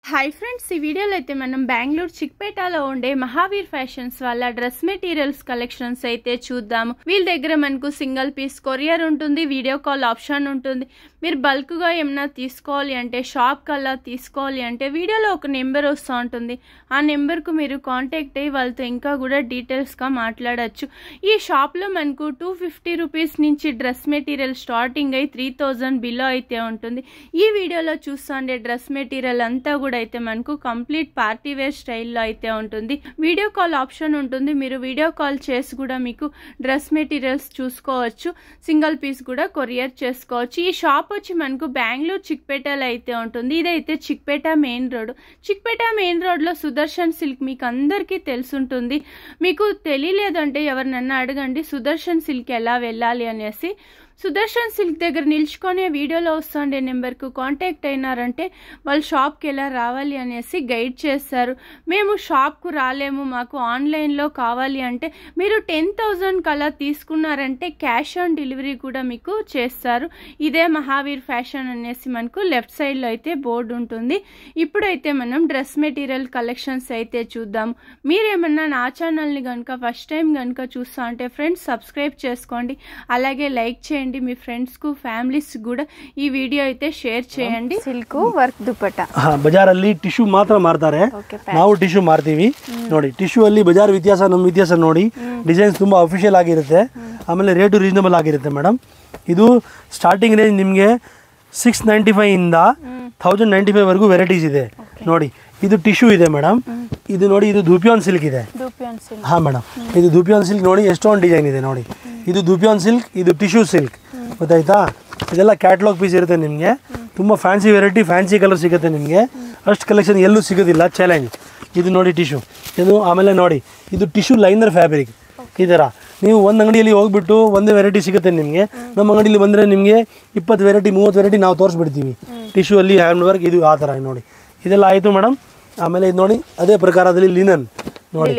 Hi friends ఈ వీడియోలో అయితే మనం బెంగళూరు చిక్పేటలో ఉండే మహావీర్ ఫ్యాషన్స్ వాళ్ళ డ్రెస్ మెటీరియల్స్ కలెక్షన్స్ అయితే చూద్దాము వీళ్ళ దగ్గర మనకు సింగిల్ పీస్ కొరియర్ ఉంటుంది వీడియో కాల్ ఆప్షన్ ఉంటుంది మీరు బల్క్గా ఏమైనా తీసుకోవాలి అంటే షాప్ కల్లా తీసుకోవాలి అంటే వీడియోలో ఒక నెంబర్ వస్తూ ఉంటుంది ఆ నెంబర్కు మీరు కాంటాక్ట్ అయ్యి వాళ్ళతో ఇంకా కూడా డీటెయిల్స్గా మాట్లాడచ్చు ఈ షాప్లో మనకు టూ ఫిఫ్టీ రూపీస్ నుంచి డ్రెస్ మెటీరియల్ స్టార్టింగ్ అయ్యి త్రీ థౌజండ్ బిలో అయితే ఉంటుంది ఈ వీడియోలో చూస్తుండే డ్రెస్ మెటీరియల్ అంతా కూడా అయితే మనకు కంప్లీట్ పార్టీ వేర్ స్టైల్లో అయితే ఉంటుంది వీడియో కాల్ ఆప్షన్ ఉంటుంది మీరు వీడియో కాల్ చేసి కూడా మీకు డ్రెస్ మెటీరియల్స్ చూసుకోవచ్చు సింగిల్ పీస్ కూడా కొరియర్ చేసుకోవచ్చు ఈ షాప్ వచ్చి మనకు బెంగళూరు చిక్పేటలో అయితే ఉంటుంది ఇదైతే Chickpet main road Chickpet main రోడ్లో సుదర్శన్ సిల్క్ మీకు అందరికీ తెలుసుంటుంది మీకు తెలియలేదంటే ఎవరినన్నా అడగండి సుదర్శన్ సిల్క్ ఎలా వెళ్ళాలి అనేసి సుదర్శన్ సిల్క్ దగ్గర నిల్చుకొని వీడియోలో వస్తుండే నెంబర్కు కాంటాక్ట్ అయినారంటే వాళ్ళు షాప్కి ఎలా రావాలి అనేసి గైడ్ చేస్తారు మేము షాప్కు రాలేము మాకు ఆన్లైన్లో కావాలి అంటే మీరు టెన్ థౌజండ్ కలా తీసుకున్నారంటే క్యాష్ ఆన్ డెలివరీ కూడా మీకు చేస్తారు ఇదే మహావీర్ ఫ్యాషన్ అనేసి మనకు లెఫ్ట్ సైడ్లో అయితే బోర్డు ఉంటుంది ఇప్పుడైతే మనం డ్రెస్ మెటీరియల్ కలెక్షన్స్ అయితే చూద్దాం మీరేమన్నా నా ఛానల్ని కనుక ఫస్ట్ టైం కనుక చూస్తా అంటే ఫ్రెండ్స్ సబ్స్క్రైబ్ చేసుకోండి అలాగే లైక్ చేయండి మీ ఫ్రెండ్స్కు ఫ్యామిలీస్ కూడా ఈ వీడియో అయితే షేర్ చేయండి ಸಿಲ್ಕ್ ವರ್ಕ್ ದುಪ್ಪಟ್ಟ ಹಾ ಬಜಾರಲ್ಲಿ ಟಿಶ್ಯೂ ಮಾತ್ರ ಮಾರ್ತಾರೆ ಓಕೆ ನಾವು ಟಿಶ್ಯೂ ಮಾರ್ತೀವಿ ನೋಡಿ ಟಿಶ್ಯೂ ಅಲ್ಲಿ ಬಜಾರ್ ವ್ಯತ್ಯಾಸ ನಮ್ಮ ವ್ಯತ್ಯಾಸ ನೋಡಿ ಡಿಸೈನ್ಸ್ ತುಂಬಾ ಅಫಿಷಿಯಲ್ ಆಗಿರುತ್ತೆ ಆಮೇಲೆ ರೇಟು ರೀಸನಬಲ್ ಆಗಿರುತ್ತೆ ಮೇಡಮ್ ಇದು ಸ್ಟಾರ್ಟಿಂಗ್ ರೇಂಜ್ ನಿಮಗೆ ಸಿಕ್ಸ್ ನೈಂಟಿ ಫೈವ್ ಇಂದ ಥೌಸಂಡ್ ನೈಂಟಿ ಫೈವ್ ವರೆಗೂ ವೆರೈಟೀಸ್ ಇದೆ ನೋಡಿ ಇದು ಟಿಶ್ಯೂ ಇದೆ ಮೇಡಮ್ ಇದು ನೋಡಿ ಇದು ಧೂಪಿಯಾನ್ ಸಿಲ್ಕ್ ಇದೆ ದುಪ್ಪಿಯನ್ ಸಿಲ್ಕ್ ಹಾಂ ಮೇಡಮ್ ಇದು ಧೂಪಿಯಾನ್ ಸಿಲ್ಕ್ ನೋಡಿ ಎಷ್ಟೊಂದು ಡಿಸೈನ್ ಇದೆ ನೋಡಿ ಇದು ಧೂಪಿಯಾನ್ ಸಿಲ್ಕ್ ಇದು ಟಿಶ್ಯೂ ಸಿಲ್ಕ್ ಗೊತ್ತಾಯ್ತಾ ಇದೆಲ್ಲ ಕ್ಯಾಟ್ಲಾಗ್ ಪೀಸ್ ಇರುತ್ತೆ ನಿಮಗೆ ತುಂಬ ಫ್ಯಾನ್ಸಿ ವೆರೈಟಿ ಫ್ಯಾನ್ಸಿ ಕಲರ್ ಸಿಗುತ್ತೆ ನಿಮಗೆ ಅಷ್ಟು ಕಲೆಕ್ಷನ್ ಎಲ್ಲೂ ಸಿಗೋದಿಲ್ಲ ಚಾಲೆಂಜ್ ಇದು ನೋಡಿ ಟಿಶ್ಯೂ ಇದು ಆಮೇಲೆ ನೋಡಿ ಇದು ಟಿಶ್ಯೂ ಲೈನರ್ ಫ್ಯಾಬ್ರಿಕ್ ಈ ಥರ ನೀವು ಒಂದು ಅಂಗಡಿಯಲ್ಲಿ ಹೋಗ್ಬಿಟ್ಟು ಒಂದೇ ವೆರೈಟಿ ಸಿಗುತ್ತೆ ನಿಮಗೆ ನಮ್ಮ ಅಂಗಡಿಯಲ್ಲಿ ಬಂದರೆ ನಿಮಗೆ ಇಪ್ಪತ್ತು ವೆರೈಟಿ ಮೂವತ್ತು ವೆರೈಟಿ ನಾವು ತೋರಿಸ್ಬಿಡ್ತೀವಿ ಟಿಶ್ಯೂ ಅಲ್ಲಿ ಹ್ಯಾಂಡ್ ವರ್ಕ್ ಇದು ಆ ಥರ ನೋಡಿ ಇದೆಲ್ಲ ಆಯಿತು ಮೇಡಮ್ ಆಮೇಲೆ ಇದು ನೋಡಿ ಅದೇ ಪ್ರಕಾರದಲ್ಲಿ ಲಿನನ್ ನೋಡಿ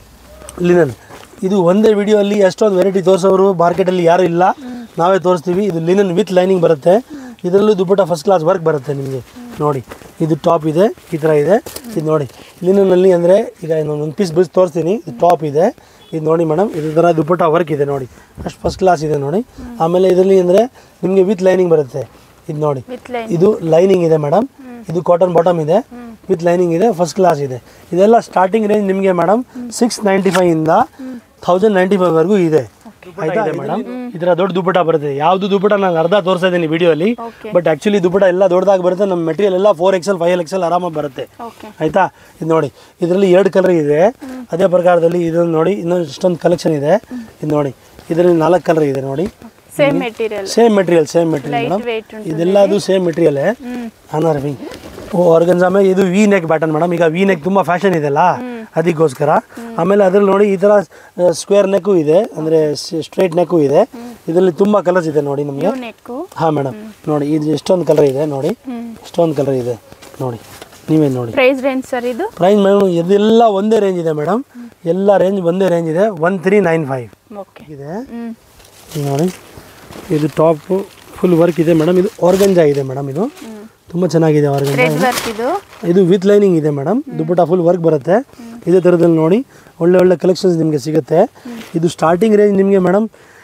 ಲಿನನ್ ಇದು ಒಂದೇ ವಿಡಿಯೋ ಅಲ್ಲಿ ಎಷ್ಟೊಂದು ವೆರೈಟಿ ತೋರಿಸೋರು ಮಾರ್ಕೆಟಲ್ಲಿ ಯಾರು ಇಲ್ಲ ನಾವೇ ತೋರಿಸ್ತೀವಿ ಇದು ಲಿನನ್ ವಿತ್ ಲೈನಿಂಗ್ ಬರುತ್ತೆ ಇದರಲ್ಲೂ ದುಪ್ಪಟ್ಟ ಫಸ್ಟ್ ಕ್ಲಾಸ್ ವರ್ಕ್ ಬರುತ್ತೆ ನಿಮಗೆ ನೋಡಿ ಇದು ಟಾಪ್ ಇದೆ ಈ ಥರ ಇದೆ ಇದು ನೋಡಿ ಲಿನನ್ನಲ್ಲಿ ಅಂದರೆ ಈಗ ನಾನು ಒಂದು ಪೀಸ್ ಬಿಡಿಸಿ ತೋರಿಸ್ತೀನಿ ಇದು ಟಾಪ್ ಇದೆ ಇದು ನೋಡಿ ಮೇಡಮ್ ಇದು ಥರ ದುಪ್ಪಟ್ಟ ವರ್ಕ್ ಇದೆ ನೋಡಿ ಅಷ್ಟು ಫಸ್ಟ್ ಕ್ಲಾಸ್ ಇದೆ ನೋಡಿ ಆಮೇಲೆ ಇದರಲ್ಲಿ ಅಂದರೆ ನಿಮಗೆ ವಿತ್ ಲೈನಿಂಗ್ ಬರುತ್ತೆ ಇದು ನೋಡಿ ವಿತ್ ಲೈನ್ ಇದು ಲೈನಿಂಗ್ ಇದೆ ಮೇಡಮ್ ಇದು ಕಾಟನ್ ಬಾಟಮ್ ಇದೆ ವಿತ್ ಲೈನಿಂಗ್ ಇದೆ ಫಸ್ಟ್ ಕ್ಲಾಸ್ ಇದೆ ಇದೆಲ್ಲ ಸ್ಟಾರ್ಟಿಂಗ್ ರೇಂಜ್ ನಿಮಗೆ ಮೇಡಮ್ ಸಿಕ್ಸ್ ನೈಂಟಿ ಫೈವ್ ಇಂದ ಥೌಸಂಡ್ ನೈಂಟಿ ಫೈವ್ ವರೆಗೂ ಇದೆ ಆಯ್ತಾ ಇದೆ ಮೇಡಮ್ ಇದರ ದೊಡ್ಡ ದುಪ್ಪಟ ಬರುತ್ತೆ ಯಾವ್ದು ದುಪ್ಪಟ ನಾನು ಅರ್ಧ ತೋರಿಸ್ತಾ ಇದ್ದೀನಿ ವಿಡಿಯೋ ಅಲ್ಲಿ Okay. ಬಟ್ ಆಕ್ಚುಲಿ ದುಪ್ಪಟ ಎಲ್ಲ ದೊಡ್ಡದಾಗಿ ಬರುತ್ತೆ ನಮ್ಮ ಮೆಟೀರಿಯಲ್ ಎಲ್ಲ ಫೋರ್ ಎಕ್ಸೆಲ್ ಫೈವ್ ಎಕ್ಸೆಲ್ ಆರಾಮಾಗಿ ಬರುತ್ತೆ ಓಕೆ ಆಯ್ತಾ ಇದು ನೋಡಿ ಇದರಲ್ಲಿ ಎರಡು ಕಲರ್ ಇದೆ ಅದೇ ಪ್ರಕಾರದಲ್ಲಿ ಇದನ್ನು ನೋಡಿ ಇನ್ನೊಂದು ಇಷ್ಟೊಂದು ಕಲೆಕ್ಷನ್ ಇದೆ ಇದು ನೋಡಿ ಇದರಲ್ಲಿ ನಾಲ್ಕು ಕಲರ್ ಇದೆ ನೋಡಿ same material same material same material light madam weight ಉಂಟು ಇದೆಲ್ಲ ಅದು ಸೇಮ್ ಮೆಟೀರಿಯಲ್ ಅನಾರ್ವಿ ಆರ್ಗನ್ಸಾ ಮೇಲೆ ಇದು ವಿ ನೆಕ್ ಬ್ಯಾಟನ್ ಮೇಡಮ್ ಈಗ ವಿ ನೆಕ್ ತುಂಬ ಫ್ಯಾಷನ್ ಇದೆಲ್ಲ ಅದಕ್ಕೋಸ್ಕರ ಆಮೇಲೆ ಅದ್ರಲ್ಲಿ ನೋಡಿ ಈ ಥರ ಸ್ಕ್ವೇರ್ ನೆಕ್ಕು ಇದೆ ಅಂದರೆ ಸ್ಟ್ರೈಟ್ ನೆಕ್ಕು ಇದೆ ಇದರಲ್ಲಿ ತುಂಬ ಕಲರ್ಸ್ ಇದೆ ನೋಡಿ ನಮಗೆ ನೆಕ್ಕು ಹಾಂ ಮೇಡಮ್ ನೋಡಿ ಇದು ಎಷ್ಟೊಂದು ಕಲರ್ ಇದೆ ನೋಡಿ ಎಷ್ಟೊಂದು ಕಲರ್ ಇದೆ ನೋಡಿ ನೀವೇ ನೋಡಿ ಪ್ರೈಸ್ ರೇಂಜ್ ಸರ್ ಇದು ಪ್ರೈಸ್ ಮೇಡಮ್ ಇದೆಲ್ಲ ಒಂದೇ ರೇಂಜ್ ಇದೆ ಮೇಡಮ್ ಎಲ್ಲ ರೇಂಜ್ ಒಂದೇ ರೇಂಜ್ ಇದೆ one three nine five okay ಇದೆ ಹ್ಮ್ ಇದು ನೋಡಿ ಇದು ಟಾಪ್ ಫುಲ್ ವರ್ಕ್ ಇದೆ ಮೇಡಮ್ ಇದು ಆರ್ಗಂಜಾ ಇದೆ ಮೇಡಮ್ ಇದು ತುಂಬ ಚೆನ್ನಾಗಿದೆ ಆರ್ಗಂಜಾ ರೆಡ್ ವರ್ಕ್ ಇದು ಇದು ವಿತ್ ಲೈನಿಂಗ್ ಇದೆ ಮೇಡಮ್ ದುಪ್ಪಟ ಫುಲ್ ವರ್ಕ್ ಬರುತ್ತೆ ಇದೇ ಥರದಲ್ಲಿ ನೋಡಿ ಒಳ್ಳೆ ಒಳ್ಳೆ ಕಲೆಕ್ಷನ್ಸ್ ನಿಮಗೆ ಸಿಗುತ್ತೆ ಇದು ಸ್ಟಾರ್ಟಿಂಗ್ ರೇಂಜ್ ನಿಮಗೆ ಮೇಡಮ್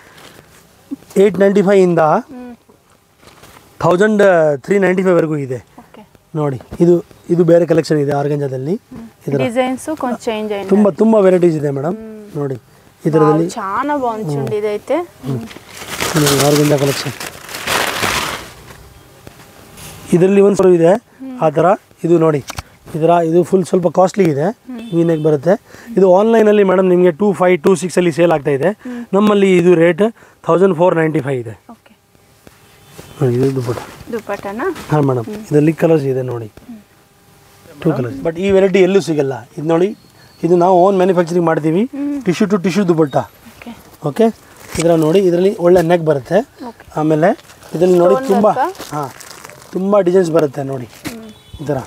ಏಯ್ಟ್ ನೈಂಟಿ ಫೈವ್ ಇಂದ ಥೌಸಂಡ್ ತ್ರೀ ನೈಂಟಿ ಫೈವ್ವರೆಗೂ ಇದೆ ಓಕೆ ನೋಡಿ ಇದು ಇದು ಬೇರೆ ಕಲೆಕ್ಷನ್ ಇದೆ ಆರ್ಗಂಜಾದಲ್ಲಿ ಇದರ డిజైన్స్ కొంచెం చేంజ్ అయింది ತುಂಬ ತುಂಬ ವೆರೈಟೀಸ್ ಇದೆ ಮೇಡಮ್ ನೋಡಿ ಇದರಲ್ಲಿ చాలా బాగుంది చూడండి ఇదైతే ಆರ್ಗಂಜಾ ಕಲೆಕ್ಷನ್ ಇದರಲ್ಲಿ ಒಂದು ಸ್ವಲ್ಪ ಇದೆ ಆ ಥರ ಇದು ನೋಡಿ ಇದರ ಇದು ಫುಲ್ ಸ್ವಲ್ಪ ಕಾಸ್ಟ್ಲಿ ಇದೆ ವೀನೆಕ್ ಬರುತ್ತೆ ಇದು ಆನ್ಲೈನಲ್ಲಿ ಮೇಡಮ್ ನಿಮಗೆ ಟೂ ಫೈವ್ ಟೂ ಸಿಕ್ಸಲ್ಲಿ ಸೇಲ್ ಆಗ್ತಾ ಇದೆ ನಮ್ಮಲ್ಲಿ ಇದು rate thousand four ninety five ಇದೆ ఓకే ನೋಡಿ ಇದು ದುಪ್ಪಟ దుపట్టనా ಹಾಂ ಮೇಡಮ್ ಇದರಲ್ಲಿ ಕಲರ್ಸ್ ಇದೆ ನೋಡಿ ಟೂ ಕಲರ್ಸ್ ಬಟ್ ಈ ವೆರೈಟಿ ಎಲ್ಲೂ ಸಿಗಲ್ಲ ಇದು ನೋಡಿ ಇದು ನಾವು ಓನ್ ಮ್ಯಾನುಫ್ಯಾಕ್ಚರಿಂಗ್ ಮಾಡ್ತೀವಿ tissue to tissue dupatta okay okay ಇದರ ನೋಡಿ ಇದರಲ್ಲಿ ಒಳ್ಳೆ ನೆಕ್ ಬರುತ್ತೆ ಓಕೆ ಆಮೇಲೆ ಇದರಲ್ಲಿ ನೋಡಿ Stone ತುಂಬ work ಆ? ಹಾಂ ತುಂಬ ಡಿಸೈನ್ಸ್ ಬರುತ್ತೆ ನೋಡಿ ಈ ಥರ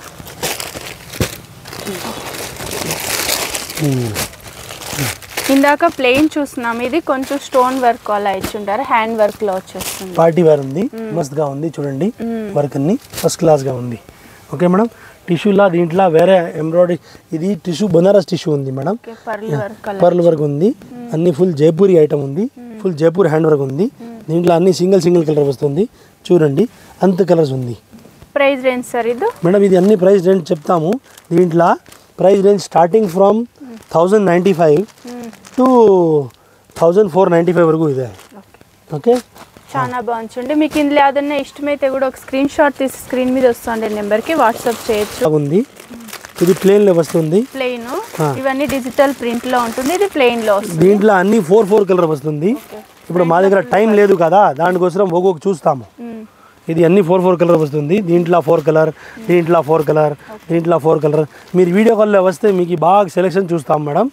ಹ್ಞೂ ఇందాక ప్లెయిన్ చూస్తున్నాం ఇది కొంచెం స్టోన్ వర్క్ అలా ఇచ్చుంటారు హ్యాండ్ వర్క్ లో వచ్చేస్తుంది పార్టీ వేర్ ఉంది మస్తుగా ఉంది చూడండి వర్క్ అన్ని ఫస్ట్ క్లాస్గా ఉంది ఓకే మేడం టిష్యూలా దీంట్లో వేరే ఎంబ్రాయిడరీ ఇది టిష్యూ బనారస్ టిష్యూ ఉంది madam okay pearl work colour pearl work ఉంది అన్ని ఫుల్ జైపూరి ఐటమ్ ఉంది ఫుల్ జైపూర్ హ్యాండ్ వర్క్ ఉంది దీంట్లో అన్ని సింగిల్ సింగిల్ కలర్ వస్తుంది చూడండి అంత కలర్స్ ఉంది ప్రైస్ రేంజ్ సార్ ఇది మేడం ఇది అన్ని ప్రైస్ రేంజ్ చెప్తాము దీంట్లో price range starting from thousand ninety five to thousand four ninety five వరకు ಇದೆ ఓకే చాలా బాగుంది మీకు ఇందులో ఏదన్నా ఇష్టమైతే కూడా ఒక స్క్రీన్ షాట్ తీసి స్క్రీన్ మీద వస్తుండే నెంబర్కి వాట్సాప్ చేయొచ్చు ఉంది ఇది ప్లేన్లో వస్తుంది ప్లెయిన్ ఇవన్నీ డిజిటల్ ప్రింట్ లో ఉంటుంది ఇది ప్లెయిన్ లో వస్తుంది దీంట్లో అన్ని ఫోర్ ఫోర్ కలర్ వస్తుంది ఇప్పుడు మా దగ్గర టైం లేదు కదా దానికోసం ఒక్కొక్క చూస్తాము మ్మ్. ఇది అన్ని ఫోర్ ఫోర్ కలర్ వస్తుంది దీంట్లో ఫోర్ కలర్ దీంట్లో ఫోర్ కలర్ దీంట్లో ఫోర్ కలర్ మీరు వీడియో కాల్లో వస్తే మీకు బాగా ಸೆಲೆಕ್ಷನ್ చూస్తాం ಮೇಡಮ್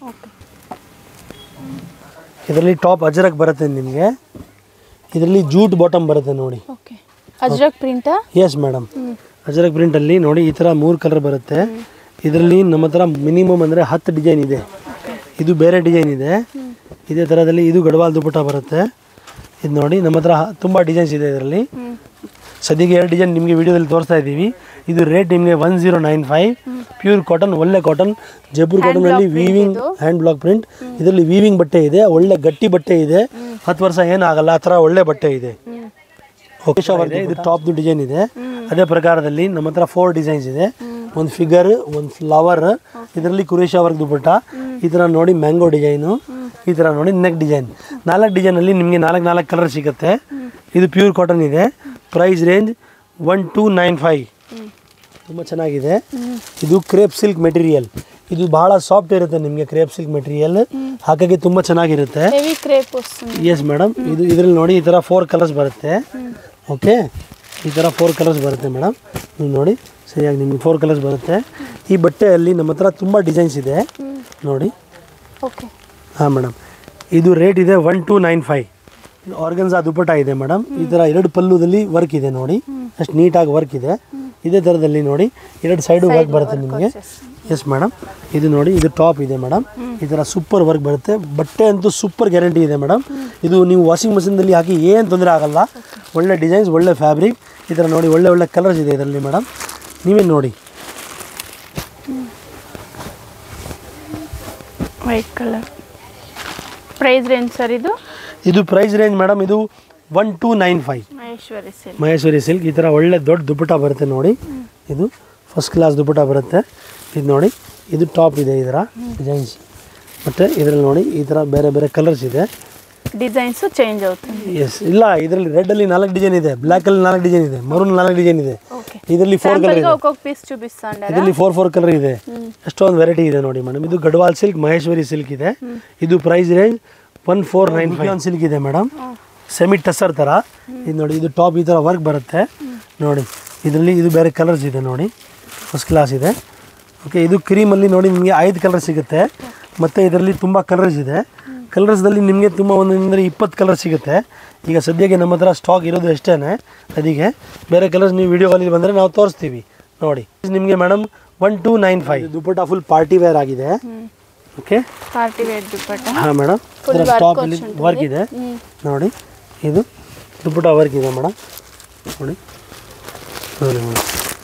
ಇದರಲ್ಲಿ ಟಾಪ್ ಅಜರಕ್ ಬರುತ್ತೆ ನಿಮಗೆ ಇದರಲ್ಲಿ ಜೂಟ್ ಬಾಟಮ್ ಬರುತ್ತೆ ನೋಡಿ okay Ajrak print yes madam Ajrak ಪ್ರಿಂಟಲ್ಲಿ ನೋಡಿ ಈ ಥರ ಮೂರು ಕಲರ್ ಬರುತ್ತೆ ಇದರಲ್ಲಿ ನಮ್ಮ ಹತ್ರ ಮಿನಿಮಮ್ ಅಂದರೆ ಹತ್ತು ಡಿಸೈನ್ ಇದೆ ಇದು ಬೇರೆ ಡಿಸೈನ್ ಇದೆ ಇದೇ ಥರದಲ್ಲಿ ಇದು ಗಡವಾಲ್ ದುಪ್ಪಟ ಬರುತ್ತೆ ಇದು ನೋಡಿ ನಮ್ಮ ಹತ್ರ ತುಂಬ ಡಿಸೈನ್ಸ್ ಇದೆ ಇದರಲ್ಲಿ ಸದ್ಯಕ್ಕೆ ಎರಡು ಡಿಸೈನ್ ನಿಮಗೆ ವಿಡಿಯೋದಲ್ಲಿ ತೋರಿಸ್ತಾ ಇದ್ದೀವಿ ಇದು ರೇಟ್ ನಿಮಗೆ one zero nine five pure cotton ಒಳ್ಳೆ ಕಾಟನ್ ಜೈಪುರ್ ಕಾಟನಲ್ಲಿ ವೀವಿಂಗ್ ಹ್ಯಾಂಡ್ ಬ್ಲಾಕ್ ಪ್ರಿಂಟ್ ಇದರಲ್ಲಿ ವೀವಿಂಗ್ ಬಟ್ಟೆ ಇದೆ ಒಳ್ಳೆ ಗಟ್ಟಿ ಬಟ್ಟೆ ಇದೆ ಹತ್ತು ವರ್ಷ ಏನಾಗಲ್ಲ ಆ ಥರ ಒಳ್ಳೆ ಬಟ್ಟೆ ಇದೆ ಓಕೆ ಇದೆ ಇದು ಟಾಪ್ ಡಿಸೈನ್ ಇದೆ ಅದೇ ಪ್ರಕಾರದಲ್ಲಿ ನಮ್ಮ ಹತ್ರ ಫೋರ್ ಡಿಸೈನ್ಸ್ ಇದೆ ಒಂದು ಫಿಗರ್ ಒಂದು ಫ್ಲವರ್ ಇದರಲ್ಲಿ ಕುರೇಶಾ ವರ್ಕ್ ದುಪ್ಪಟ್ಟ ಈ ಥರ ನೋಡಿ ಮ್ಯಾಂಗೋ ಡಿಸೈನು ಈ ಥರ ನೋಡಿ ನೆಕ್ ಡಿಸೈನ್ ನಾಲ್ಕು ಡಿಸೈನಲ್ಲಿ ನಿಮಗೆ ನಾಲ್ಕು ನಾಲ್ಕು ಕಲರ್ ಸಿಗುತ್ತೆ ಇದು ಪ್ಯೂರ್ ಕಾಟನ್ ಇದೆ price range one two nine five ತುಂಬ ಚೆನ್ನಾಗಿದೆ ಇದು ಕ್ರೇಪ್ ಸಿಲ್ಕ್ ಮೆಟೀರಿಯಲ್ ಇದು ಬಹಳ ಸಾಫ್ಟ್ ಇರುತ್ತೆ ನಿಮಗೆ ಕ್ರೇಪ್ ಸಿಲ್ಕ್ ಮೆಟೀರಿಯಲ್ ಹಾಗಾಗಿ ತುಂಬ ಚೆನ್ನಾಗಿರುತ್ತೆ ಹೆವಿ ಕ್ರೇಪ್ ವస్తుంది ಎಸ್ ಮೇಡಮ್ ಇದು ಇದರಲ್ಲಿ ನೋಡಿ ಈ ಥರ ಫೋರ್ ಕಲರ್ಸ್ ಬರುತ್ತೆ ಓಕೆ ಈ ಥರ ಫೋರ್ ಕಲರ್ಸ್ ಬರುತ್ತೆ ಮೇಡಮ್ ನೀವು ನೋಡಿ ಸರಿಯಾಗಿ ನಿಮಗೆ ಫೋರ್ ಕಲರ್ಸ್ ಬರುತ್ತೆ ಈ ಬಟ್ಟೆಯಲ್ಲಿ ನಮ್ಮ ಹತ್ರ ತುಂಬ ಡಿಸೈನ್ಸ್ ಇದೆ ನೋಡಿ ಓಕೆ ಹಾಂ ಮೇಡಮ್ ಇದು ರೇಟ್ ಇದೆ one two nine five organza dupatta ಇದೆ ಮೇಡಮ್ ಈ ಥರ ಎರಡು ಪಲ್ಲುದಲ್ಲಿ ವರ್ಕ್ ಇದೆ ನೋಡಿ ಅಷ್ಟು ನೀಟಾಗಿ ವರ್ಕ್ ಇದೆ ಇದೇ ಥರದಲ್ಲಿ ನೋಡಿ ಎರಡು ಸೈಡು ವರ್ಕ್ ಬರುತ್ತೆ ನಿಮಗೆ ಎಸ್ ಮೇಡಮ್ ಇದು ನೋಡಿ ಇದು ಟಾಪ್ ಇದೆ ಮೇಡಮ್ ಈ ಥರ ಸೂಪರ್ ವರ್ಕ್ ಬರುತ್ತೆ ಬಟ್ಟೆ ಅಂತೂ ಸೂಪರ್ ಗ್ಯಾರಂಟಿ ಇದೆ ಮೇಡಮ್ ಇದು ನೀವು ವಾಷಿಂಗ್ ಮಷಿನ್ದಲ್ಲಿ ಹಾಕಿ ಏನು ತೊಂದರೆ ಆಗಲ್ಲ ಒಳ್ಳೆ ಡಿಸೈನ್ಸ್ ಒಳ್ಳೆ ಫ್ಯಾಬ್ರಿಕ್ ಈ ಥರ ನೋಡಿ ಒಳ್ಳೆ ಒಳ್ಳೆ ಕಲರ್ಸ್ ಇದೆ ಇದರಲ್ಲಿ ಮೇಡಮ್ ನೀವೇ ನೋಡಿ white colour price range sir ಇದು ಇದು ಪ್ರೈಸ್ ರೇಂಜ್ ಮೇಡಮ್ ಇದು one two nine five Maheshwari silk Maheshwari silk ಈ ಥರ ಒಳ್ಳೆ ದೊಡ್ಡ ದುಪ್ಪಟ ಬರುತ್ತೆ ನೋಡಿ ಇದು ಫಸ್ಟ್ ಕ್ಲಾಸ್ ದುಪ್ಪಟ ಬರುತ್ತೆ ಇದು ನೋಡಿ ಇದು ಟಾಪ್ ಇದೆ ಇದರ ಡಿಸೈನ್ಸ್ ಮತ್ತು ಇದರಲ್ಲಿ ನೋಡಿ ಈ ಥರ ಬೇರೆ ಬೇರೆ ಕಲರ್ಸ್ ಇದೆ ಡಿಸೈನ್ಸ್ ಚೇಂಜ್ అవుతుంది ಎಸ್ ಇಲ್ಲ ಇದರಲ್ಲಿ ರೆಡ್ಡಲ್ಲಿ ನಾಲ್ಕು ಡಿಸೈನ್ ಇದೆ ಬ್ಲ್ಯಾಕಲ್ಲಿ ನಾಲ್ಕು ಡಿಸೈನ್ ಇದೆ ಮರೂನ್ ನಾಲ್ಕು ಡಿಸೈನ್ ಇದೆ ಓಕೆ ಇದರಲ್ಲಿ ಫೋರ್ ಕಲರ್ ಸ್ಯಾಂಪಲ್ಗೆ ಇದೆ ಒಕ್కొక్క ಪೀಸ್ చూపిస్తాండారా ಇದರಲ್ಲಿ ಫೋರ್ ಫೋರ್ ಕಲರ್ ಇದೆ ಎಷ್ಟೊಂದು ವೆರೈಟಿ ಇದೆ ನೋಡಿ ಮೇಡಮ್ ಇದು ಗಡ್ವಾಲ್ ಸಿಲ್ಕ್ ಮಹೇಶ್ವರಿ ಸಿಲ್ಕ್ ಇದೆ ಇದು price range one four nine five silk ಇದೆ ಮೇಡಮ್ ಸೆಮಿ ಟಸರ್ ಥರ ಇದು ನೋಡಿ ಇದು ಟಾಪ್ ಈ ಥರ ವರ್ಕ್ ಬರುತ್ತೆ ನೋಡಿ ಇದರಲ್ಲಿ ಇದು ಬೇರೆ ಕಲರ್ಸ್ ಇದೆ ನೋಡಿ ಫಸ್ಟ್ ಕ್ಲಾಸ್ ಇದೆ ಓಕೆ ಇದು ಕ್ರೀಮಲ್ಲಿ ನೋಡಿ ನಿಮಗೆ ಐದು ಕಲರ್ ಸಿಗುತ್ತೆ ಮತ್ತು ಇದರಲ್ಲಿ ತುಂಬ ಕಲರ್ಸ್ ಇದೆ ಕಲರ್ಸ್ದಲ್ಲಿ ನಿಮಗೆ ತುಂಬ ಒಂದೊಂದರೆ ಇಪ್ಪತ್ತು ಕಲರ್ ಸಿಗುತ್ತೆ ಈಗ ಸದ್ಯಕ್ಕೆ ನಮ್ಮ ಹತ್ರ ಸ್ಟಾಕ್ ಇರೋದು ಅಷ್ಟೇ ಅದಕ್ಕೆ ಬೇರೆ ಕಲರ್ಸ್ ನೀವು ವಿಡಿಯೋ ಕಾಲಲ್ಲಿ ಬಂದರೆ ನಾವು ತೋರಿಸ್ತೀವಿ ನೋಡಿ ನಿಮಗೆ madam one two nine five dupatta full party wear ಆಗಿದೆ ಓಕೆ ಪಾರ್ಟಿ ವೇರ್ ದುಪ್ಪಟ್ಟ ಹಾಂ ಮೇಡಮ್ Full work ಟಾಪ್ ಇಲ್ಲಿ వచ్చింటుంది. ವರ್ಕ್ ಇದೆ ನೋಡಿ ಇದು ದುಪ್ಪಟ್ಟ ವರ್ಕ್ ಇದೆ ಮೇಡಮ್ ನೋಡಿ ನೋಡಿ ಮೇಡಮ್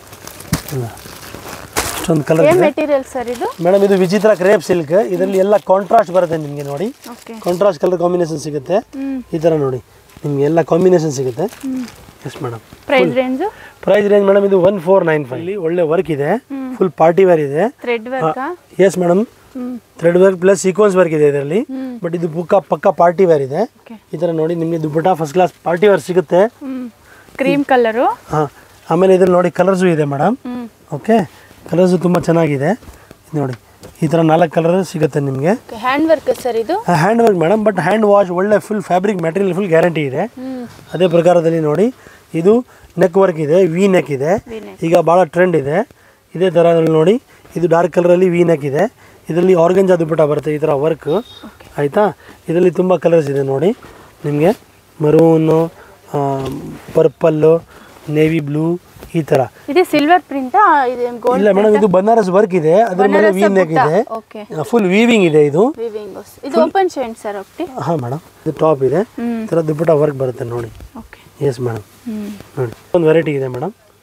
ಇಷ್ಟೊಂದು ಕಲರ್ ಏನ್ ಇದೆ ಮೆಟೀರಿಯಲ್ ಸರ್ ಇದು ಮೇಡಮ್ ಇದು ವಿಚಿತ್ರ ಕ್ರೇಪ್ ಸಿಲ್ಕ್ ಇದರಲ್ಲಿ ಎಲ್ಲ ಕಾಂಟ್ರಾಸ್ಟ್ ಬರುತ್ತೆ ನಿಮಗೆ ನೋಡಿ ಓಕೆ ಕಾಂಟ್ರಾಸ್ಟ್ ಕಲರ್ ಕಾಂಬಿನೇಷನ್ ಸಿಗುತ್ತೆ ಹ್ಮ್ ಈ ಥರ ನೋಡಿ ನಿಮಗೆ ಎಲ್ಲ ಕಾಂಬಿನೇಷನ್ ಸಿಗುತ್ತೆ yes madam price range price range madam ಇದು ಒನ್ ಫೋರ್ ನೈನ್ ಫೈವ್ ಇಲ್ಲಿ ಒಳ್ಳೆ ವರ್ಕ್ ಇದೆ ಫುಲ್ ಪಾರ್ಟಿ ವೇರ್ ಇದೆ thread work yes madam hmm thread work plus sequence work ಇದೆ ಇದರಲ್ಲಿ ಹ್ಮ್. ಬಟ್ ಇದು ಪಕ್ಕ ಪಕ್ಕ ಪಾರ್ಟಿ ವೇರ್ ಇದೆ ಓಕೆ ಈ ಥರ ನೋಡಿ ನಿಮಗೆ dupatta first class party wear ಸಿಗುತ್ತೆ ಹ್ಮ್ ಕ್ರೀಮ್ ಕಲರು ಹಾಂ ಆಮೇಲೆ ಇದ್ರಲ್ಲಿ ನೋಡಿ ಕಲರ್ಸು ಇದೆ ಮೇಡಮ್ ಹ್ಮ್ ಓಕೆ ಕಲರ್ಸು ತುಂಬ ಚೆನ್ನಾಗಿದೆ ಇದು ನೋಡಿ ಈ ಥರ ನಾಲ್ಕು ಕಲರ್ ಸಿಗುತ್ತೆ ನಿಮಗೆ ಹ್ಯಾಂಡ್ ವರ್ಕ್ ಸರ್ ಇದು hand work madam but hand wash ಒಳ್ಳೆ full fabric material full guarantee ಇದೆ ಹ್ಮ್ ಅದೇ ಪ್ರಕಾರದಲ್ಲಿ ನೋಡಿ ಇದು ನೆಕ್ ವರ್ಕ್ ಇದೆ ವಿ ನೆಕ್ ಇದೆ V-neck. ಈಗ ಭಾಳ ಟ್ರೆಂಡ್ ಇದೆ ಇದೇ ಥರದಲ್ಲಿ ನೋಡಿ ಇದು ಡಾರ್ಕ್ ಕಲರಲ್ಲಿ ವಿ ನೆಕ್ ಇದೆ ಇದರಲ್ಲಿ ಆರ್ಗಂಜಾ ದುಪ್ಪಟ ಬರುತ್ತೆ ಈ ಥರ ವರ್ಕ್ ಆಯಿತಾ ಇದರಲ್ಲಿ ತುಂಬ ಕಲರ್ಸ್ ಇದೆ ನೋಡಿ ನಿಮಗೆ ಮರೂನು ಪರ್ಪಲ್ಲು ನೇವಿ ಬ್ಲೂ ಈ ಥರ ఇది ಸಿಲ್ವರ್ ಪ್ರಿಂಟ್ ಇದು ಗೋಲ್ಡ್ ಇಲ್ಲ ಮೇಡಮ್ ಇದು ಬನಾರಸ್ ವರ್ಕ್ ಇದೆ ಅದ್ರ ಮೇಲೆ ವಿ ನೆಕ್ ಇದೆ ಓಕೆ ಫುಲ್ ವೀವಿಂಗ್ ಇದೆ ಇದು ವಿವಿಂಗ್ ಇದು ಓಪನ್ ಚೈನ್ ಸರ್ ఒకటి ಹಾಂ ಮೇಡಮ್ ಇದು ಟಾಪ್ ಇದೆ ಹ್ಮ್ ಈ ಥರ ದುಪ್ಪಟ ವರ್ಕ್ ಬರುತ್ತೆ ನೋಡಿ ಓಕೆ ಎಸ್ ಮೇಡಮ್ ಹ್ಮ್ ನೋಡಿ ಒಂದು ವೆರೈಟಿ ಇದೆ madam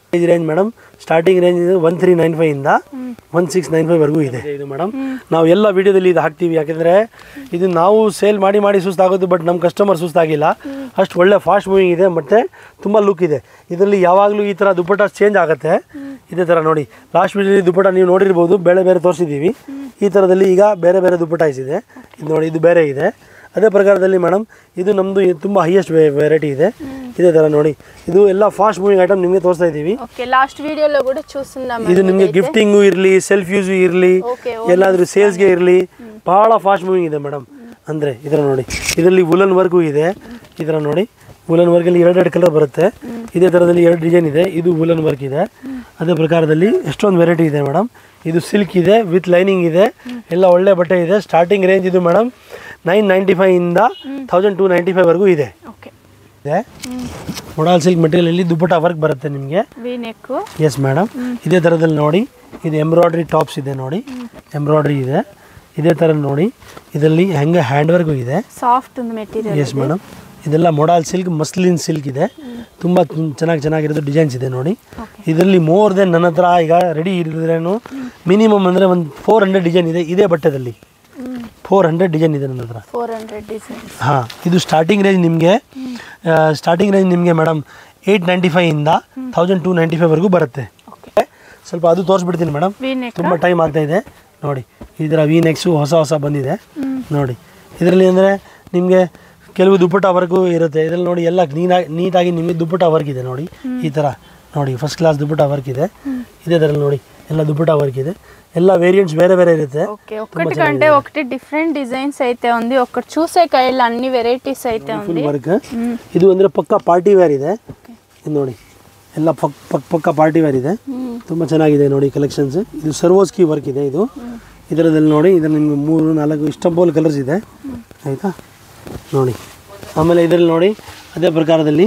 price range madam starting range one three nine five ಇಂದ ಒನ್ ಸಿಕ್ಸ್ ನೈನ್ ಫೈವ್ ವರೆಗೂ ಇದೆ ಇದು ಮೇಡಮ್ ನಾವು ಎಲ್ಲ ವಿಡಿಯೋದಲ್ಲಿ ಇದು ಹಾಕ್ತೀವಿ ಯಾಕೆಂದ್ರೆ ಇದು ನಾವು ಸೇಲ್ ಮಾಡಿ ಮಾಡಿ ಸುಸ್ತಾಗೋದು ಬಟ್ ನಮ್ಮ ಕಸ್ಟಮರ್ ಸುಸ್ತಾಗಿಲ್ಲ ಅಷ್ಟು ಒಳ್ಳೆ ಫಾಸ್ಟ್ ಮೂವಿಂಗ್ ಇದೆ ಮತ್ತೆ ತುಂಬ ಲುಕ್ ಇದೆ ಇದರಲ್ಲಿ ಯಾವಾಗಲೂ ಈ ಥರ ದುಪ್ಪಟ್ಟ ಚೇಂಜ್ ಆಗುತ್ತೆ ಇದೇ ಥರ ನೋಡಿ ಲಾಸ್ಟ್ ವಿಡಿಯೋಲಿ ದುಪ್ಪಟ್ಟ ನೀವು ನೋಡಿರ್ಬೋದು ಬೇರೆ ಬೇರೆ ತೋರಿಸಿದ್ದೀವಿ ಈ ಥರದಲ್ಲಿ ಈಗ ಬೇರೆ ಬೇರೆ ದುಪ್ಪಟ್ಟ ಇದೆ ಇದು ನೋಡಿ ಇದು ಬೇರೆ ಇದೆ ಅದೇ ಪ್ರಕಾರದಲ್ಲಿ ಮೇಡಮ್ ಇದು ನಮ್ಮದು ತುಂಬ ಹೈಯೆಸ್ಟ್ ವೆರೈಟಿ ಇದೆ ಇದೇ ಥರ ನೋಡಿ ಇದು ಎಲ್ಲ ಫಾಸ್ಟ್ ಮೂವಿಂಗ್ ಐಟಮ್ ನಿಮಗೆ ತೋರಿಸ್ತಾ ಇದ್ದೀವಿ ఓకే లాస్ట్ వీడియోలో కూడా చూస్తున్నాం ಇದು ನಿಮಗೆ ಗಿಫ್ಟಿಂಗು ಇರಲಿ ಸೆಲ್ಫ್ ಯೂಸು ಇರಲಿ Okay, ಎಲ್ಲಾದರೂ ಸೇಲ್ಸ್ಗೆ ಇರಲಿ ಭಾಳ ಫಾಸ್ಟ್ ಮೂವಿಂಗ್ ಇದೆ ಮೇಡಮ್ ಅಂದರೆ ಇದರ ನೋಡಿ ಇದರಲ್ಲಿ ವುಲನ್ ವರ್ಕು ಇದೆ ಇದರ ನೋಡಿ ವುಲನ್ ವರ್ಕಲ್ಲಿ ಎರಡೆರಡು ಕಲರ್ ಬರುತ್ತೆ ಇದೇ ಥರದಲ್ಲಿ ಎರಡು ಡಿಸೈನ್ ಇದೆ ಇದು ವುಲನ್ ವರ್ಕ್ ಇದೆ ಅದೇ ಪ್ರಕಾರದಲ್ಲಿ ಎಷ್ಟೊಂದು ವೆರೈಟಿ ಇದೆ ಮೇಡಮ್ ಇದು ಸಿಲ್ಕ್ ಇದೆ ವಿತ್ ಲೈನಿಂಗ್ ಇದೆ ಎಲ್ಲ ಒಳ್ಳೆ ಬಟ್ಟೆ ಇದೆ ಸ್ಟಾರ್ಟಿಂಗ್ ರೇಂಜ್ ಇದು ಮೇಡಮ್ ನೈನ್ ನೈಂಟಿ ಫೈವಿಂದ ತೌಸಂಡ್ ಟು ನೈಂಟಿ ಫೈವ್ ವರೆಗೂ ಇದೆ ఓకే ಇದೆ ಮೊಡಾಲ್ ಸಿಲ್ಕ್ ಮೆಟೀರಿಯಲಲ್ಲಿ ದುಪ್ಪಟ್ಟ ವರ್ಕ್ ಬರುತ್ತೆ ನಿಮಗೆ వీ నెక్ ಎಸ್ ಮೇಡಮ್ ಇದೇ ಥರದಲ್ಲಿ ನೋಡಿ ಇದು ಎಂಬ್ರಾಯ್ಡ್ರಿ ಟಾಪ್ಸ್ ಇದೆ ನೋಡಿ ಎಂಬ್ರಾಯ್ಡ್ರಿ ಇದೆ ಇದೇ ಥರ ನೋಡಿ ಇದರಲ್ಲಿ ಹೆಂಗೆ ಹ್ಯಾಂಡ್ ವರ್ಕು ಇದೆ ಸಾಫ್ಟ್ ఉంది మెటీరియల్ ಎಸ್ ಮೇಡಮ್ ಇದೆಲ್ಲ ಮೊಡಾಲ್ ಸಿಲ್ಕ್ ಮಸ್ಲಿನ್ ಸಿಲ್ಕ್ ಇದೆ ತುಂಬ ಚೆನ್ನಾಗಿ ಚೆನ್ನಾಗಿರೋದು ಡಿಸೈನ್ಸ್ ಇದೆ ನೋಡಿ ಇದರಲ್ಲಿ ಮೋರ್ ದೆನ್ ನನ್ನ ಹತ್ರ ಈಗ ರೆಡಿ ಇರಿದ್ರೇನು ಮಿನಿಮಮ್ ಅಂದರೆ ಒಂದು ಫೋರ್ ಹಂಡ್ರೆಡ್ ಡಿಸೈನ್ ಇದೆ ಇದೇ ಬಟ್ಟೆದಲ್ಲಿ ಫೋರ್ ಹಂಡ್ರೆಡ್ ಡಿಸೈನ್ ಇದೆ ನನ್ನ ಹತ್ರ ఫోర్ హండ్రెడ్ డిజైన్స్ ಹಾಂ ಇದು ಸ್ಟಾರ್ಟಿಂಗ್ ರೇಂಜ್ ನಿಮಗೆ ಸ್ಟಾರ್ಟಿಂಗ್ ರೇಂಜ್ ನಿಮಗೆ ಮೇಡಮ್ ಏಯ್ಟ್ ನೈಂಟಿ ಫೈವಿಂದ ತೌಸಂಡ್ ಟು ನೈಂಟಿ ಫೈವ್ವರೆಗೂ ಬರುತ್ತೆ ఓకే ಸ್ವಲ್ಪ ಅದು ತೋರಿಸ್ಬಿಡ್ತೀನಿ ಮೇಡಮ್ వీ నెక్ ತುಂಬ ಟೈಮ್ ಆಗ್ತಾ ಇದೆ ನೋಡಿ ಇದರ ವಿ ನೆಕ್ಸು ಹೊಸ ಹೊಸ ಬಂದಿದೆ ನೋಡಿ ಇದರಲ್ಲಿ ಅಂದರೆ ನಿಮಗೆ ಕೆಲವು ದುಪ್ಪಟ್ಟ ವರ್ಕು ಇರುತ್ತೆ ಇದರಲ್ಲಿ ನೋಡಿ ಎಲ್ಲ ನೀನಾಗಿ ನೀಟಾಗಿ ನಿಮಗೆ ದುಪ್ಪಟ್ಟ ವರ್ಕ್ ಇದೆ ನೋಡಿ ಈ ಥರ ನೋಡಿ ಫಸ್ಟ್ ಕ್ಲಾಸ್ ದುಪ್ಪಟ್ಟ ವರ್ಕ್ ಇದೆ ಇದೇ ಥರ ನೋಡಿ ಎಲ್ಲ ದುಪ್ಪಟ್ಟ ವರ್ಕ್ ಇದೆ ಎಲ್ಲ ವೇರಿಯಂಟ್ಸ್ ಬೇರೆ ಬೇರೆ ಇರುತ್ತೆ ఓకే ఒక్కటి కంటే ఒకటి డిఫరెంట్ డిజైన్స్ అయితే ఉంది ఒకటి చూసే కైళ్ళు అన్ని వెరైటీస్ అయితే ఉంది ಫುಲ್ ವರ್ಕ್ ಇದು ಅಂದರೆ ಪಕ್ಕ ಪಾರ್ಟಿ ವೇರ್ ಇದೆ ಇದು ನೋಡಿ ಎಲ್ಲ ಪಕ್ ಪಕ್ ಪಕ್ಕ ಪಾರ್ಟಿ ವೇರ್ ಇದೆ ತುಂಬ ಚೆನ್ನಾಗಿದೆ ನೋಡಿ ಕಲೆಕ್ಷನ್ಸ್ ಇದು ಸರ್ವೋಸ್ಕಿ ವರ್ಕ್ ಇದೆ ಇದು ಇದರದಲ್ಲಿ ನೋಡಿ ಇದರ ನಿಮಗೆ ಮೂರು ನಾಲ್ಕು ಇಷ್ಟಂಪೋಲ್ ಕಲರ್ಸ್ ಇದೆ ಆಯಿತಾ ನೋಡಿ ಆಮೇಲೆ ಇದರಲ್ಲಿ ನೋಡಿ ಅದೇ ಪ್ರಕಾರದಲ್ಲಿ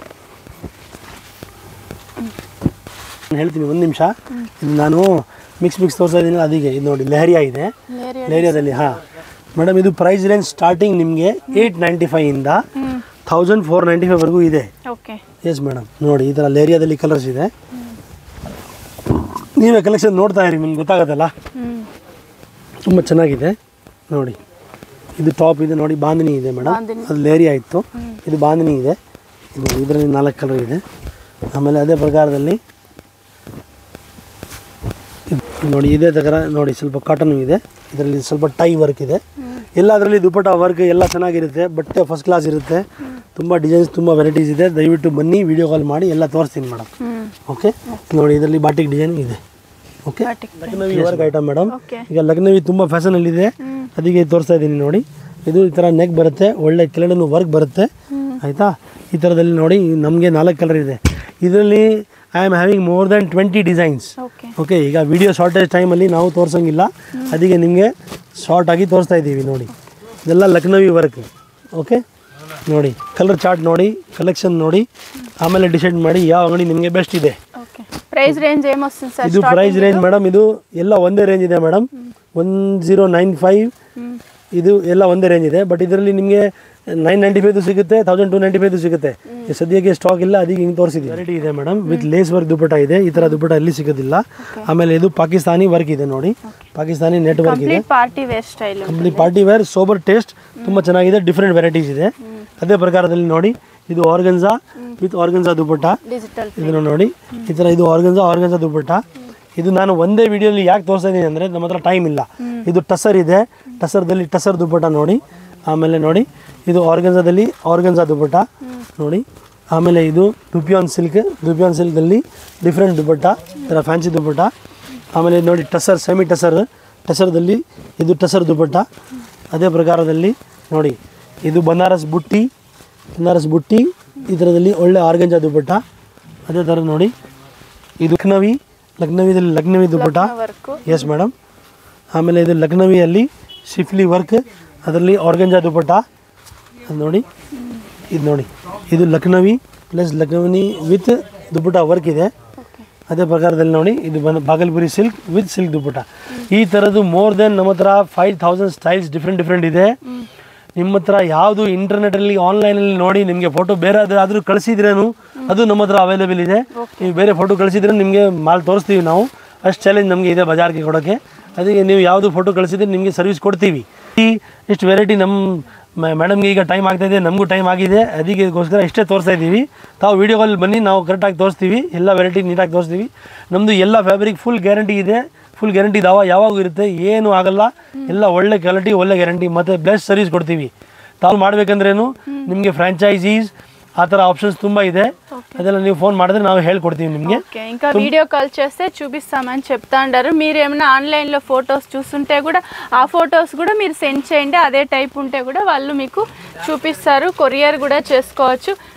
ನಾನು ಹೇಳ್ತೀನಿ ಒಂದು ನಿಮಿಷ ಇದು ನಾನು ಮಿಕ್ಸ್ ಮಿಕ್ಸ್ ತೋರಿಸ್ತಾ ಇದ್ದೀನಿ ಅದಕ್ಕೆ ಇದು ನೋಡಿ ಲೆಹರಿಯಾ ಇದೆ Lehria ಲೆಹರಿಯಾದಲ್ಲಿ ಹಾಂ ಮೇಡಮ್ ಇದು ಪ್ರೈಸ್ ರೇಂಜ್ ಸ್ಟಾರ್ಟಿಂಗ್ ನಿಮಗೆ ಏಯ್ಟ್ ನೈಂಟಿ ಫೈವಿಂದ ಥೌಸಂಡ್ ಫೋರ್ ನೈಂಟಿ ಫೈವ್ವರೆಗೂ ಇದೆ ఓకే ಎಸ್ ಮೇಡಮ್ ನೋಡಿ ಈ ಥರ ಲೇರಿಯಾದಲ್ಲಿ ಕಲರ್ಸ್ ಇದೆ ನೀವೇ ಕಲೆಕ್ಷನ್ ನೋಡ್ತಾ ಇರಿ ನಿಮ್ಗೆ ಗೊತ್ತಾಗತ್ತಲ್ಲ ತುಂಬ ಚೆನ್ನಾಗಿದೆ ನೋಡಿ ಇದು ಟಾಪ್ ಇದೆ ನೋಡಿ ಬಾಂದಿನಿ ಇದೆ ಮೇಡಮ್ ಬಾಂದಿನಿ. ಅದು ಲೇರಿಯಾ ಇತ್ತು ಇದು ಬಾಂದಿನಿ ಇದೆ ಇದು ಇದರಲ್ಲಿ ನಾಲ್ಕು ಕಲರ್ ಇದೆ ಆಮೇಲೆ ಅದೇ ಪ್ರಕಾರದಲ್ಲಿ ಇದು ನೋಡಿ ಇದೇ ಥರ ನೋಡಿ ಸ್ವಲ್ಪ ಕಾಟನ್ ಇದೆ ಇದರಲ್ಲಿ ಸ್ವಲ್ಪ ಟೈ ವರ್ಕ್ ಇದೆ ಎಲ್ಲದರಲ್ಲಿ ದುಪ್ಪಟ್ಟ ವರ್ಕ್ ಎಲ್ಲ ಚೆನ್ನಾಗಿರುತ್ತೆ ಬಟ್ಟೆ ಫಸ್ಟ್ ಕ್ಲಾಸ್ ಇರುತ್ತೆ ತುಂಬ ಡಿಸೈನ್ಸ್ ತುಂಬ ವೆರೈಟೀಸ್ ಇದೆ ದಯವಿಟ್ಟು ಬನ್ನಿ ವಿಡಿಯೋ ಕಾಲ್ ಮಾಡಿ ಎಲ್ಲ ತೋರಿಸ್ತೀನಿ ಮೇಡಮ್ ಓಕೆ ನೋಡಿ ಇದರಲ್ಲಿ ಬಾಟಿಕ್ ಡಿಸೈನ್ ಇದೆ okay Batik. Lucknowi work item madam okay ಈಗ ಲಕ್ನವಿ ತುಂಬ ಫ್ಯಾಷನಲ್ಲಿದೆ ಅದಕ್ಕೆ ತೋರಿಸ್ತಾ ಇದ್ದೀನಿ ನೋಡಿ ಇದು ಈ ಥರ ನೆಕ್ ಬರುತ್ತೆ ಒಳ್ಳೆ ಕೆಳಗಡೆ ವರ್ಕ್ ಬರುತ್ತೆ ಆಯಿತಾ ಈ ಥರದಲ್ಲಿ ನೋಡಿ ನಮಗೆ ನಾಲ್ಕು ಕಲರ್ ಇದೆ ಇದರಲ್ಲಿ I am having more than twenty designs okay okay ಈಗ ವಿಡಿಯೋ ಶಾರ್ಟೇಜ್ ಟೈಮಲ್ಲಿ ನಾವು ತೋರಿಸೋಂಗಿಲ್ಲ ಅದಕ್ಕೆ ನಿಮಗೆ ಶಾರ್ಟ್ ಆಗಿ ತೋರಿಸ್ತಾ ಇದ್ದೀವಿ ನೋಡಿ ಇದೆಲ್ಲ ಲಕ್ನವಿ ವರ್ಕ್ ಓಕೆ ನೋಡಿ ಕಲರ್ ಚಾರ್ಟ್ ನೋಡಿ ಕಲೆಕ್ಷನ್ ನೋಡಿ ಆಮೇಲೆ ಡಿಸೈಡ್ ಮಾಡಿ ಯಾವ ಅಂಗಡಿ ನಿಮಗೆ ಬೆಸ್ಟ್ ಇದೆ ఓకే ప్రైస్ రేంజ్ ఏమొస్తుంది సార్ ಇದು ಪ್ರೈಸ್ ರೇಂಜ್ ಮೇಡಮ್ ಇದು ಎಲ್ಲ ಒಂದೇ ರೇಂಜ್ ಇದೆ madam one zero nine five ಇದು ಎಲ್ಲ ಒಂದೇ ರೇಂಜ್ ಇದೆ ಬಟ್ ಇದರಲ್ಲಿ ನಿಮಗೆ ನೈನ್ ನೈಂಟಿ ಫೈವ್ ಸಿಗುತ್ತೆ ತೌಸಂಡ್ ಟು ನೈಂಟಿ ಫೈವ್ ಸಿಗುತ್ತೆ ಈ ಸದ್ಯಕ್ಕೆ ಸ್ಟಾಕ್ ಇಲ್ಲ ಅದಕ್ಕೆ ಹಿಂಗೆ ತೋರಿಸಿದ್ವಿ ವೆರೈಟಿ ಇದೆ madam with lace work dupatta ಇದೆ ಈ ಥರ ದುಪ್ಪಟ ಎಲ್ಲಿ ಸಿಗೋದಿಲ್ಲ ಆಮೇಲೆ ಇದು ಪಾಕಿಸ್ತಾನಿ ವರ್ಕ್ ಇದೆ ನೋಡಿ ಪಾಕಿಸ್ತಾನಿ ನೆಟ್ ವರ್ಕ್ ಇದೆ complete party wear style complete party wear sober taste ತುಂಬ ಚೆನ್ನಾಗಿದೆ ಡಿಫ್ರೆಂಟ್ ವೆರೈಟೀಸ್ ಇದೆ ಅದೇ ಪ್ರಕಾರದಲ್ಲಿ ನೋಡಿ ಇದು organza with organza dupatta digital ಇದನ್ನು ನೋಡಿ ಈ ಥರ ಇದು ಆರ್ಗನ್ಸಾ ಆರ್ಗನ್ಸಾ ದುಪ್ಪಟ್ಟ ಇದು ನಾನು ಒಂದೇ ವಿಡಿಯೋಲಿ ಯಾಕೆ ತೋರಿಸ್ತಾ ಇದ್ದೀನಿ ಅಂದರೆ ನಮ್ಮ ಹತ್ರ ಟೈಮ್ ಇಲ್ಲ ಇದು ಟಸರ್ ಇದೆ ಟಸರ್ದಲ್ಲಿ ಟಸರ್ ದುಪ್ಪಟ್ಟ ನೋಡಿ ಆಮೇಲೆ ನೋಡಿ ಇದು ಆರ್ಗನ್ಸಾದಲ್ಲಿ ಆರ್ಗನ್ಸಾ ದುಪ್ಪಟ್ಟ ನೋಡಿ ಆಮೇಲೆ ಇದು ದುಪಿಯಾನ್ ಸಿಲ್ಕ್ ದುಪಿಯಾನ್ ಸಿಲ್ಕಲ್ಲಿ ಡಿಫ್ರೆಂಟ್ ದುಪ್ಪಟ್ಟ ಈ ಥರ ಫ್ಯಾನ್ಸಿ ದುಪ್ಪಟ್ಟ ಆಮೇಲೆ ಇದು ನೋಡಿ ಟಸರ್ ಸೆಮಿ ಟಸರ್ ಟಸರ್ದಲ್ಲಿ ಇದು ಟಸರ್ ದುಪ್ಪಟ್ಟ ಅದೇ ಪ್ರಕಾರದಲ್ಲಿ ನೋಡಿ ಇದು ಬನಾರಸ್ ಬುಟ್ಟಿ ಬನಾರಸ್ ಬುಟ್ಟಿ ಈ ಥರದಲ್ಲಿ ಒಳ್ಳೆ ಆರ್ಗಂಜಾ ದುಪ್ಪಟ್ಟ ಅದೇ ಥರ ನೋಡಿ ಇದು ಲಕ್ನವಿ ಲಕ್ನವಿದಲ್ಲಿ ಲಕ್ನವಿ ದುಪ್ಪಟ್ಟ వరకు ಎಸ್ ಮೇಡಮ್ ಆಮೇಲೆ ಇದು ಲಕ್ನವಿಯಲ್ಲಿ ಶಿಫ್ಲಿ ವರ್ಕ್ ಅದರಲ್ಲಿ ಆರ್ಗಂಜಾ ದುಪ್ಪಟ್ಟ ಅದು ನೋಡಿ ಇದು ನೋಡಿ ಇದು Lucknowi plus Lucknowi with dupatta work ಇದೆ ಅದೇ ಪ್ರಕಾರದಲ್ಲಿ ನೋಡಿ ಇದು ಬಂದು Bhagalpuri silk with silk dupatta ಈ ಥರದ್ದು ಮೋರ್ ದೆನ್ ನಮ್ಮ ಹತ್ರ five thousand styles different different ಇದೆ ನಿಮ್ಮ ಹತ್ರ ಯಾವುದು ಇಂಟರ್ನೆಟಲ್ಲಿ ಆನ್ಲೈನಲ್ಲಿ ನೋಡಿ ನಿಮಗೆ ಫೋಟೋ ಬೇರೆ ಆದರೂ ಕಳಿಸಿದ್ರೇನು ಅದು ನಮ್ಮ ಹತ್ರ ಅವೈಲೇಬಲ್ ಇದೆ ನೀವು ಬೇರೆ ಫೋಟೋ ಕಳಿಸಿದ್ರೆ ನಿಮಗೆ ಮಾಲ್ ತೋರಿಸ್ತೀವಿ ನಾವು ಅಷ್ಟು ಚಾಲೆಂಜ್ ನಮಗೆ ಇದೆ ಬಜಾರ್ಗೆ ಕೊಡೋಕ್ಕೆ ಅದಕ್ಕೆ ನೀವು ಯಾವುದು ಫೋಟೋ ಕಳಿಸಿದ್ರೆ ನಿಮಗೆ ಸರ್ವಿಸ್ ಕೊಡ್ತೀವಿ ಈ ಇಷ್ಟು ವೆರೈಟಿ ನಮ್ಮ ಮೇಡಮ್ಗೆ ಈಗ ಟೈಮ್ ಆಗ್ತಾ ಇದೆ ನಮಗೂ ಟೈಮ್ ಆಗಿದೆ ಅದಕ್ಕೋಸ್ಕರ ಇಷ್ಟೇ ತೋರಿಸ್ತಾ ಇದ್ದೀವಿ ತಾವು ವೀಡಿಯೋ ಕಾಲ್ ಬನ್ನಿ ನಾವು ಕರೆಕ್ಟಾಗಿ ತೋರಿಸ್ತೀವಿ ಎಲ್ಲ ವೆರೈಟಿ ನೀಟಾಗಿ ತೋರಿಸ್ತೀವಿ ನಮ್ಮದು ಎಲ್ಲ ಫ್ಯಾಬ್ರಿಕ್ ಫುಲ್ ಗ್ಯಾರಂಟಿ ಇದೆ ಫುಲ್ ಗ್ಯಾರಂಟಿ ದಾವ ಯಾವಾಗೂ ಇರುತ್ತೆ ಏನು ಆಗಲ್ಲ ಎಲ್ಲ ಒಳ್ಳೆ ಕ್ವಾಲಿಟಿ ಒಳ್ಳೆ ಗ್ಯಾರಂಟಿ ಮತ್ತು ಬೆಸ್ಟ್ ಸರ್ವಿಸ್ ಕೊಡ್ತೀವಿ ತಾವು ಮಾಡಬೇಕಂದ್ರೇನು ನಿಮಗೆ ಫ್ರಾಂಚೈಸೀಸ್ ಆ ಥರ ఆప్షన్స్ ತುಂಬ ಇದೆ ಅದೆಲ್ಲ ನೀವು ఫోన్ ಮಾಡಿದ್ರೆ ನಾವು ಹೇಳ್ಕೊಡ್ತೀವಿ నిಮಗೆ ఓకే ఇంకా వీడియో కాల్ చేస్తే చూపిస్తామని చెప్తా ఉంటారు మీరు ఏమైనా ఆన్లైన్లో ఫొటోస్ చూస్తుంటే కూడా ఆ ఫొటోస్ కూడా మీరు సెండ్ చేయండి అదే టైప్ ఉంటే కూడా వాళ్ళు మీకు చూపిస్తారు కొరియర్ కూడా చేసుకోవచ్చు